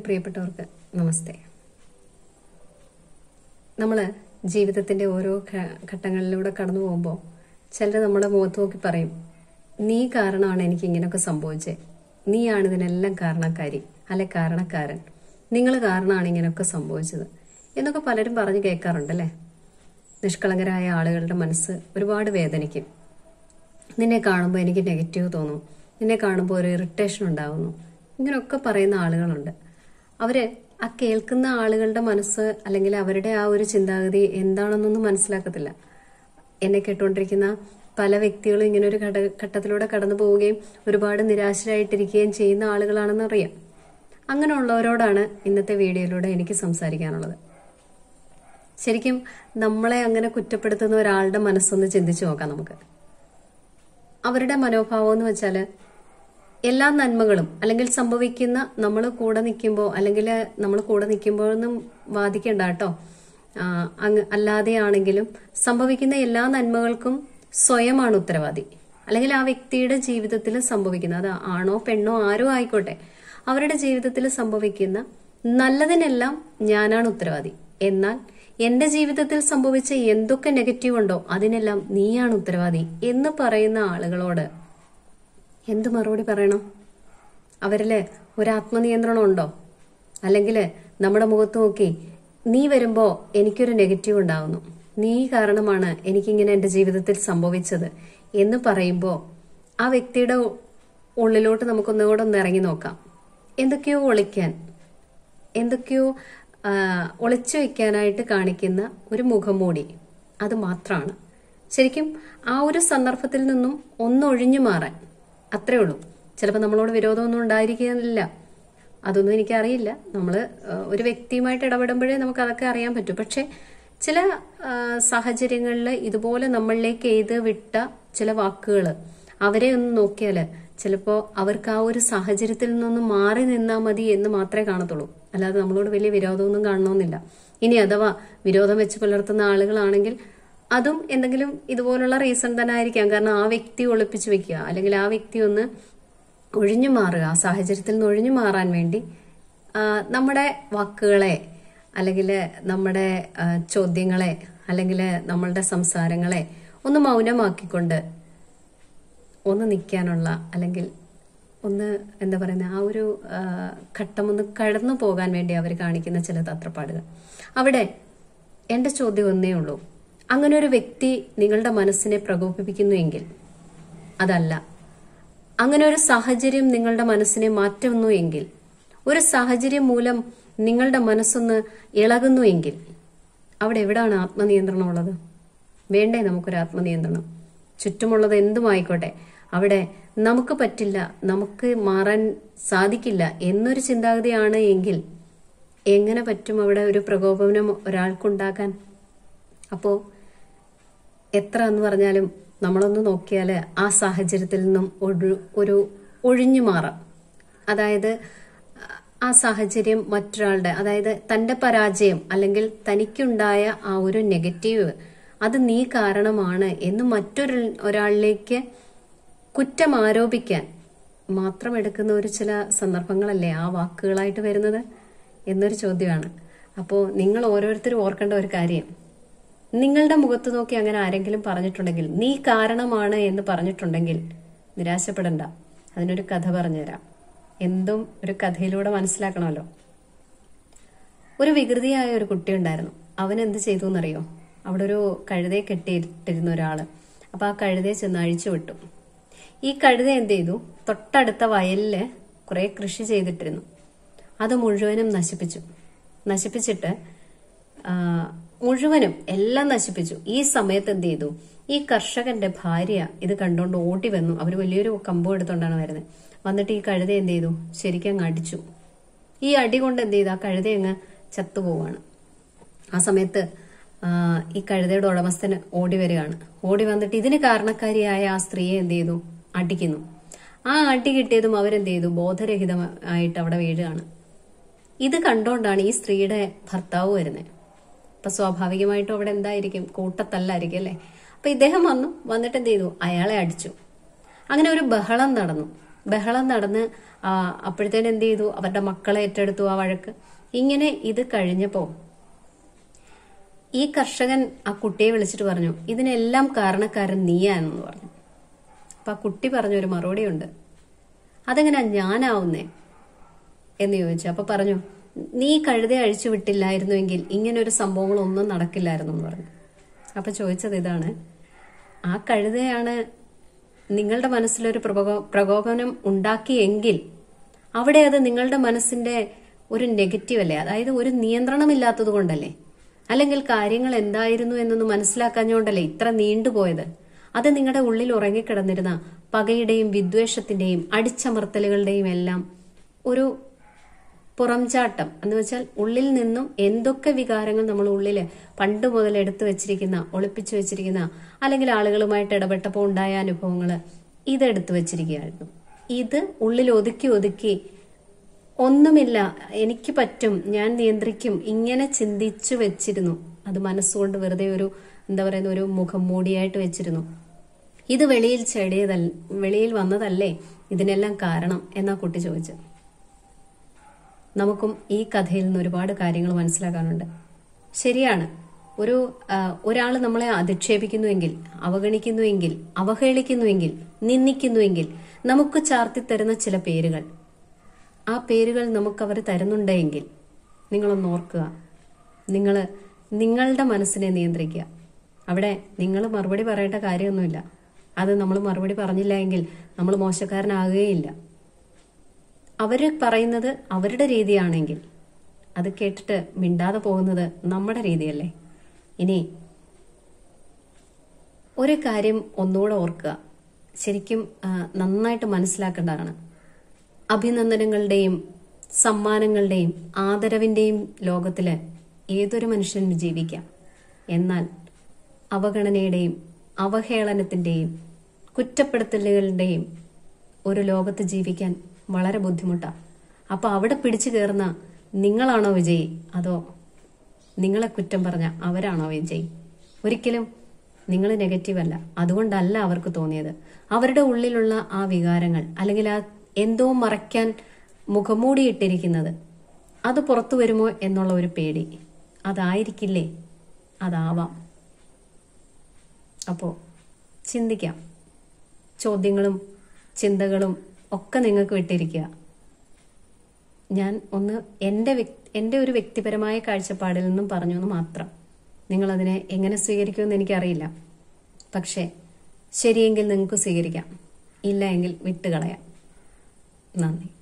പ്രിയപ്പെട്ടവർക്ക് നമസ്തേ നമ്മൾ ജീവിതത്തിന്റെ ഓരോ ഘ- ഘട്ടങ്ങളിലൂടെ കടന്നു പോകുമ്പോൾ ചിലർ നമ്മുടെ മുഖത്ത് നോക്കി പറയും നീ കാരണമാണ് എനിക്ക് ഇങ്ങനെയൊക്കെ സംഭവിച്ചത് നീയാണ് ഇതിനെല്ലാം കാരണക്കാരി അല്ലെ കാരണക്കാരൻ നിങ്ങൾ കാരണമാണ് ഇങ്ങനെയൊക്കെ സംഭവിച്ചത് എന്നൊക്കെ പലരും പറഞ്ഞു കേൾക്കാറുണ്ടല്ലേ നിഷ്കളങ്കരായ ആളുകളുടെ മനസ്സ് ഒരുപാട് വേദനിക്കും നിന്നെ കാണുമ്പോൾ എനിക്ക് നെഗറ്റീവ് തോന്നും നിന്നെ കാണുമ്പോൾ ഒരു ഇറിറ്റേഷൻ ഉണ്ടാകുന്നു ഇങ്ങനെയൊക്കെ പറയുന്ന ആളുകളുണ്ട് അവര് ആ കേൾക്കുന്ന ആളുകളുടെ മനസ്സ് അല്ലെങ്കിൽ അവരുടെ ആ ഒരു ചിന്താഗതി എന്താണെന്നൊന്നും മനസ്സിലാക്കത്തില്ല എന്നെ കേട്ടുകൊണ്ടിരിക്കുന്ന പല വ്യക്തികളും ഇങ്ങനെ ഒരു ഘട ഘട്ടത്തിലൂടെ കടന്നു പോവുകയും ഒരുപാട് നിരാശരായിട്ടിരിക്കുകയും ചെയ്യുന്ന ആളുകളാണെന്ന് അറിയാം അങ്ങനെയുള്ളവരോടാണ് ഇന്നത്തെ വീഡിയോയിലൂടെ എനിക്ക് സംസാരിക്കാനുള്ളത് ശരിക്കും നമ്മളെ അങ്ങനെ കുറ്റപ്പെടുത്തുന്ന ഒരാളുടെ മനസ്സൊന്ന് ചിന്തിച്ചു നോക്കാം നമുക്ക് അവരുടെ മനോഭാവം എന്ന് വെച്ചാൽ എല്ലാ നന്മകളും അല്ലെങ്കിൽ സംഭവിക്കുന്ന നമ്മൾ കൂടെ നിൽക്കുമ്പോൾ അല്ലെങ്കിൽ നമ്മൾ കൂടെ നിൽക്കുമ്പോഴൊന്നും വാദിക്കണ്ട കേട്ടോ ആ, അങ്ങ് അല്ലാതെയാണെങ്കിലും സംഭവിക്കുന്ന എല്ലാ നന്മകൾക്കും സ്വയമാണ് ഉത്തരവാദി അല്ലെങ്കിൽ ആ വ്യക്തിയുടെ ജീവിതത്തിൽ സംഭവിക്കുന്ന അത് ആണോ പെണ്ണോ ആരോ ആയിക്കോട്ടെ അവരുടെ ജീവിതത്തിൽ സംഭവിക്കുന്ന നല്ലതിനെല്ലാം ഞാനാണ് ഉത്തരവാദി എന്നാൽ എന്റെ ജീവിതത്തിൽ സംഭവിച്ച എന്തൊക്കെ നെഗറ്റീവ് ഉണ്ടോ അതിനെല്ലാം നീയാണ് ഉത്തരവാദി എന്ന് പറയുന്ന ആളുകളോട് എന്ത് മറുപടി പറയണം അവരില് ഒരു ആത്മനിയന്ത്രണം ഉണ്ടോ അല്ലെങ്കിൽ നമ്മുടെ മുഖത്ത് നോക്കി നീ വരുമ്പോ എനിക്കൊരു നെഗറ്റീവ് ഉണ്ടാകുന്നു നീ കാരണമാണ് എനിക്കിങ്ങനെ എന്റെ ജീവിതത്തിൽ സംഭവിച്ചത് എന്ന് പറയുമ്പോൾ ആ വ്യക്തിയുടെ ഉള്ളിലോട്ട് നമുക്കൊന്നുകൂടെ ഒന്ന് ഇറങ്ങി നോക്കാം എന്തൊക്കെയോ ഒളിക്കാൻ എന്തൊക്കെയോ ആ, ഒളിച്ചു വെക്കാനായിട്ട് കാണിക്കുന്ന ഒരു മുഖംമൂടി അത് മാത്രമാണ് ശരിക്കും ആ ഒരു സന്ദർഭത്തിൽ നിന്നും ഒന്നൊഴിഞ്ഞു മാറാൻ അത്രേ ഉള്ളൂ ചിലപ്പോൾ നമ്മളോട് വിരോധമൊന്നും ഉണ്ടായിരിക്കില്ല അതൊന്നും എനിക്കറിയില്ല നമ്മൾ ഒരു വ്യക്തിയുമായിട്ട് ഇടപെടുമ്പോഴേ നമുക്ക് അതൊക്കെ അറിയാൻ പറ്റൂ പക്ഷെ ചില സാഹചര്യങ്ങളിൽ ഇതുപോലെ നമ്മളിലേക്ക് എഴുത് വിട്ട ചില വാക്കുകൾ അവരെ ഒന്ന് നോക്കിയാൽ ചിലപ്പോൾ അവർക്ക് ആ ഒരു സാഹചര്യത്തിൽ നിന്നൊന്ന് മാറി നിന്നാൽ മതി എന്ന് മാത്രമേ കാണത്തുള്ളൂ അല്ലാതെ നമ്മളോട് വലിയ വിരോധമൊന്നും കാണണമെന്നില്ല ഇനി അഥവാ വിരോധം വെച്ച് പുലർത്തുന്ന ആളുകളാണെങ്കിൽ അതും എന്തെങ്കിലും ഇതുപോലുള്ള റീസൺ തന്നെ ആയിരിക്കാം കാരണം ആ വ്യക്തി ഒളിപ്പിച്ചു വെക്കുക അല്ലെങ്കിൽ ആ വ്യക്തി ഒന്ന് ഒഴിഞ്ഞു മാറുക ആ സാഹചര്യത്തിൽ നിന്ന് ഒഴിഞ്ഞു മാറാൻ വേണ്ടി ആ, നമ്മുടെ വാക്കുകളെ അല്ലെങ്കിൽ നമ്മുടെ ആ, ചോദ്യങ്ങളെ അല്ലെങ്കിൽ നമ്മളുടെ സംസാരങ്ങളെ ഒന്ന് മൗനമാക്കിക്കൊണ്ട് ഒന്ന് നിൽക്കാനുള്ള അല്ലെങ്കിൽ ഒന്ന് എന്താ പറയുന്ന ആ ഒരു ആ, ഘട്ടം ഒന്ന് കടന്നു പോകാൻ വേണ്ടി അവർ കാണിക്കുന്ന ചില തത്രപ്പാടുകൾ അവിടെ എന്റെ ചോദ്യം ഒന്നേ ഉള്ളൂ അങ്ങനെ ഒരു വ്യക്തി നിങ്ങളുടെ മനസ്സിനെ പ്രകോപിപ്പിക്കുന്നുവെങ്കിൽ അതല്ല അങ്ങനെ ഒരു സാഹചര്യം നിങ്ങളുടെ മനസ്സിനെ മാറ്റുന്നു എങ്കിൽ ഒരു സാഹചര്യം മൂലം നിങ്ങളുടെ മനസ്സൊന്ന് ഇളകുന്നു എങ്കിൽ അവിടെ എവിടാണ് ആത്മനിയന്ത്രണം ഉള്ളത് വേണ്ടേ നമുക്കൊരു ആത്മനിയന്ത്രണം ചുറ്റുമുള്ളത് എന്തുമായിക്കോട്ടെ അവിടെ നമുക്ക് പറ്റില്ല നമുക്ക് മാറാൻ സാധിക്കില്ല എന്നൊരു ചിന്താഗതിയാണ് എങ്കിൽ എങ്ങനെ പറ്റും അവിടെ ഒരു പ്രകോപനം ഒരാൾക്കുണ്ടാക്കാൻ അപ്പോ എത്ര എന്ന് പറഞ്ഞാലും നമ്മളൊന്ന് നോക്കിയാൽ ആ സാഹചര്യത്തിൽ നിന്നും ഒരു ഒരു ഒഴിഞ്ഞു മാറാം അതായത് ആ സാഹചര്യം മറ്റൊരാളുടെ അതായത് തന്റെ പരാജയം അല്ലെങ്കിൽ തനിക്കുണ്ടായ ആ ഒരു നെഗറ്റീവ് അത് നീ കാരണമാണ് എന്ന് മറ്റൊരു ഒരാളിലേക്ക് കുറ്റം ആരോപിക്കാൻ മാത്രം എടുക്കുന്ന ഒരു ചില സന്ദർഭങ്ങളല്ലേ ആ വാക്കുകളായിട്ട് വരുന്നത് എന്നൊരു ചോദ്യമാണ് അപ്പോൾ നിങ്ങൾ ഓരോരുത്തരും ഓർക്കേണ്ട ഒരു കാര്യം നിങ്ങളുടെ മുഖത്ത് നോക്കി അങ്ങനെ ആരെങ്കിലും പറഞ്ഞിട്ടുണ്ടെങ്കിൽ നീ കാരണമാണ് എന്ന് പറഞ്ഞിട്ടുണ്ടെങ്കിൽ നിരാശപ്പെടണ്ട അതിനൊരു കഥ പറഞ്ഞുതരാം എന്തും ഒരു കഥയിലൂടെ മനസ്സിലാക്കണമല്ലോ ഒരു വികൃതിയായ ഒരു കുട്ടി ഉണ്ടായിരുന്നു അവൻ എന്ത് ചെയ്തു എന്നറിയോ അവിടെ ഒരു കഴുതയെ കെട്ടിയിട്ടിരുന്ന ഒരാള് അപ്പൊ ആ കഴുതയെ ചെന്ന് അഴിച്ചു വിട്ടു ഈ കഴുത എന്ത് ചെയ്തു തൊട്ടടുത്ത വയലില് കുറെ കൃഷി ചെയ്തിട്ടിരുന്നു അത് മുഴുവനും നശിപ്പിച്ചു നശിപ്പിച്ചിട്ട് ആ, മുഴുവനും എല്ലാം നശിപ്പിച്ചു ഈ സമയത്ത് എന്ത് ചെയ്തു ഈ കർഷകന്റെ ഭാര്യ ഇത് കണ്ടോണ്ട് ഓടി വന്നു അവര് വലിയൊരു കമ്പം എടുത്തോണ്ടാണ് വരുന്നത് വന്നിട്ട് ഈ കഴുത എന്ത് ചെയ്തു ശരിക്കും അങ്ങ് അടിച്ചു ഈ അടി കൊണ്ട് എന്ത് ചെയ്തു ആ കഴുത അങ്ങ് ചത്തുപോവാണ് ആ സമയത്ത് ആ, ഈ കഴുതയുടെ ഉടമസ്ഥന് ഓടി വരികയാണ് ഓടി വന്നിട്ട് ഇതിന് കാരണക്കാരിയായ ആ സ്ത്രീയെ എന്ത് ചെയ്തു അടിക്കുന്നു ആ അടി കിട്ടിയതും അവരെന്ത് ചെയ്തു ബോധരഹിതമായിട്ട് അവിടെ വീഴുകയാണ് ഇത് കണ്ടോണ്ടാണ് ഈ സ്ത്രീയുടെ ഭർത്താവ് വരുന്നത് അപ്പൊ സ്വാഭാവികമായിട്ടും അവിടെ എന്തായിരിക്കും കൂട്ടത്തല്ലായിരിക്കും അല്ലെ അപ്പൊ ഇദ്ദേഹം വന്നു വന്നിട്ട് എന്ത് ചെയ്തു അയാളെ അടിച്ചു അങ്ങനെ ഒരു ബഹളം നടന്നു ബഹളം നടന്ന് ആ, അപ്പോഴത്തേനും എന്ത് ചെയ്തു അവരുടെ മക്കളെ ഏറ്റെടുത്തു ആ വഴക്ക് ഇങ്ങനെ ഇത് കഴിഞ്ഞപ്പോ ഈ കർഷകൻ ആ കുട്ടിയെ വിളിച്ചിട്ട് പറഞ്ഞു ഇതിനെല്ലാം കാരണക്കാരൻ നീയാണെന്ന് പറഞ്ഞു അപ്പൊ ആ കുട്ടി പറഞ്ഞൊരു മറുപടിയുണ്ട് അതെങ്ങനെയാ ഞാനാവുന്നേ എന്ന് ചോദിച്ചു അപ്പൊ പറഞ്ഞു നീ കഴുതെ അഴിച്ചു വിട്ടില്ലായിരുന്നുവെങ്കിൽ ഇങ്ങനെ ഒരു സംഭവങ്ങളൊന്നും നടക്കില്ലായിരുന്നു എന്ന് പറഞ്ഞു അപ്പൊ ചോദിച്ചത് ഇതാണ് ആ കഴുതയാണ് നിങ്ങളുടെ മനസ്സിലൊരു പ്രകോ- പ്രകോപനം ഉണ്ടാക്കിയെങ്കിൽ അവിടെ അത് നിങ്ങളുടെ മനസ്സിന്റെ ഒരു നെഗറ്റീവ് അല്ലേ അതായത് ഒരു നിയന്ത്രണമില്ലാത്തത് കൊണ്ടല്ലേ അല്ലെങ്കിൽ കാര്യങ്ങൾ എന്തായിരുന്നു എന്നൊന്ന് മനസ്സിലാക്കാഞ്ഞുകൊണ്ടല്ലേ ഇത്ര നീണ്ടുപോയത് അത് നിങ്ങളുടെ ഉള്ളിൽ ഉറങ്ങിക്കിടന്നിരുന്ന പകയുടെയും വിദ്വേഷത്തിന്റെയും അടിച്ചമർത്തലുകളുടെയും എല്ലാം ഒരു പുറംചാട്ടം എന്ന് വെച്ചാൽ ഉള്ളിൽ നിന്നും എന്തൊക്കെ വികാരങ്ങൾ നമ്മൾ ഉള്ളില് പണ്ട് മുതൽ എടുത്തു വെച്ചിരിക്കുന്ന ഒളിപ്പിച്ചു വെച്ചിരിക്കുന്ന അല്ലെങ്കിൽ ആളുകളുമായിട്ട് ഇടപെട്ടപ്പോൾ ഉണ്ടായ അനുഭവങ്ങൾ ഇതെടുത്തു വെച്ചിരിക്കുകയായിരുന്നു ഇത് ഉള്ളിൽ ഒതുക്കി ഒതുക്കി ഒന്നുമില്ല എനിക്ക് പറ്റും ഞാൻ നിയന്ത്രിക്കും ഇങ്ങനെ ചിന്തിച്ചു വെച്ചിരുന്നു അത് മനസ്സുകൊണ്ട് വെറുതെ ഒരു എന്താ പറയുന്ന ഒരു മുഖം മൂടിയായിട്ട് വെച്ചിരുന്നു ഇത് വെളിയിൽ ചെടിയതല്ല വെളിയിൽ വന്നതല്ലേ ഇതിനെല്ലാം കാരണം എന്നാ കുട്ടി ചോദിച്ചത് നമുക്കും ഈ കഥയിൽ നിന്ന് ഒരുപാട് കാര്യങ്ങൾ മനസ്സിലാക്കാനുണ്ട് ശരിയാണ് ഒരു ഒരാൾ നമ്മളെ അധിക്ഷേപിക്കുന്നുവെങ്കിൽ അവഗണിക്കുന്നുവെങ്കിൽ അവഹേളിക്കുന്നുവെങ്കിൽ നിന്ദിക്കുന്നുവെങ്കിൽ നമുക്ക് ചാർത്തി തരുന്ന ചില പേരുകൾ ആ പേരുകൾ നമുക്ക് അവർ തരുന്നുണ്ടെങ്കിൽ നിങ്ങളൊന്ന് ഓർക്കുക നിങ്ങൾ നിങ്ങളുടെ മനസ്സിനെ നിയന്ത്രിക്കുക അവിടെ നിങ്ങൾ മറുപടി പറയേണ്ട കാര്യമൊന്നുമില്ല അത് നമ്മൾ മറുപടി പറഞ്ഞില്ല എങ്കിൽ നമ്മൾ മോശക്കാരനാകുകയില്ല അവർ പറയുന്നത് അവരുടെ രീതിയാണെങ്കിൽ അത് കേട്ടിട്ട് മിണ്ടാതെ പോകുന്നത് നമ്മുടെ രീതിയല്ലേ ഇനി ഒരു കാര്യം ഒന്നുകൂടെ ഓർക്കുക ശരിക്കും ആ, നന്നായിട്ട് മനസ്സിലാക്കേണ്ടതാണ് അഭിനന്ദനങ്ങളുടെയും സമ്മാനങ്ങളുടെയും ആദരവിന്റെയും ലോകത്തില് ഏതൊരു മനുഷ്യനും ജീവിക്കാം എന്നാൽ അവഗണനയുടെയും അവഹേളനത്തിന്റെയും കുറ്റപ്പെടുത്തലുകളുടെയും ഒരു ലോകത്ത് ജീവിക്കാൻ വളരെ ബുദ്ധിമുട്ടാണ് അപ്പൊ അവിടെ പിടിച്ചു കയറുന്ന നിങ്ങളാണോ വിജയി അതോ നിങ്ങളെ കുറ്റം പറഞ്ഞ അവരാണോ വിജയി ഒരിക്കലും നിങ്ങൾ നെഗറ്റീവ് അല്ല അതുകൊണ്ടല്ല അവർക്ക് തോന്നിയത് അവരുടെ ഉള്ളിലുള്ള ആ വികാരങ്ങൾ അല്ലെങ്കിൽ ആ എന്തോ മറയ്ക്കാൻ മുഖമൂടിയിട്ടിരിക്കുന്നത് അത് പുറത്തു വരുമോ എന്നുള്ള ഒരു പേടി അതായിരിക്കില്ലേ അതാവാം അപ്പോ ചിന്തിക്കാം ചോദ്യങ്ങളും ചിന്തകളും ഒക്കെ നിങ്ങൾക്ക് വിട്ടിരിക്കുക ഞാൻ ഒന്ന് എൻ്റെ വ്യക്- എൻ്റെ ഒരു വ്യക്തിപരമായ കാഴ്ചപ്പാടിൽ നിന്നും പറഞ്ഞു എന്ന് മാത്രം നിങ്ങളതിനെ എങ്ങനെ സ്വീകരിക്കുമെന്ന് എനിക്കറിയില്ല പക്ഷേ ശരിയെങ്കിൽ നിങ്ങൾക്ക് സ്വീകരിക്കാം ഇല്ല എങ്കിൽ വിട്ടുകളയാം നന്ദി